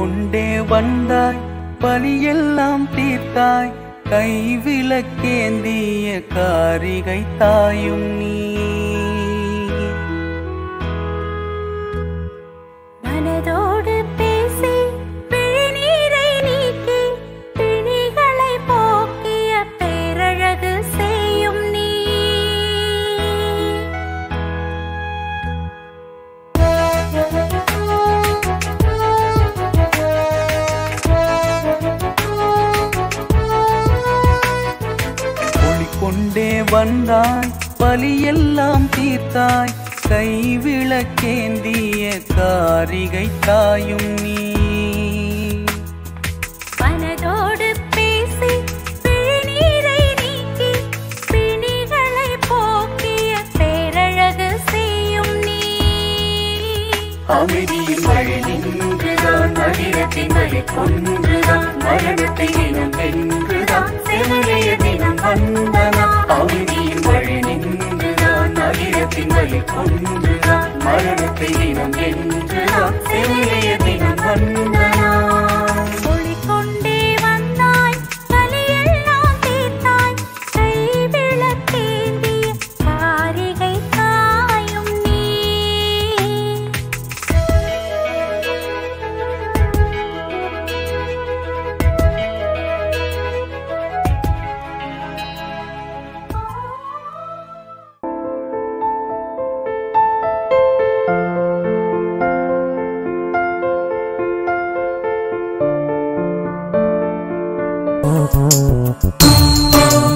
கொண்டே வந்தாய் பலியெல்லாம் தீர்த்தாய் கைவிளக்கேந்திய காரிகை தாயும் நீ மனதோடு பேசி பிழிநீரை நீக்கி பிணிகளை போக்கிய பேரழகு செய்யும் நீ ஒளி கொண்டே வந்தாய் பலியெல்லாம் தீர்த்தாய் கைவிளக்கேந்திய காரிகை தாயும் நீ மனதோடு பேசி பிழிநீரை நீக்கி பிணிகளை போக்கிய பேரழகு செய்யும் நீ அமைதியின் வழி நின்றுதான் மகிழத்தின் வழி கொன்றுதான் மரணத்தை தினம் வென்றுதான் சிறுகைய தினம் வந்தனா அமைதியின் வழி நின்றுதான் மகிழத்தின் வழி கொன்றுதான் மரணத்தை தினம் வென்றுதான் சிறுகைய தினம் வந்தனா ஒளி கொண்டே வந்தாய் பலியெல்லாம் தீர்த்தாய் கைவிளக்கேந்திய காரிகை தாயும் நீ Thank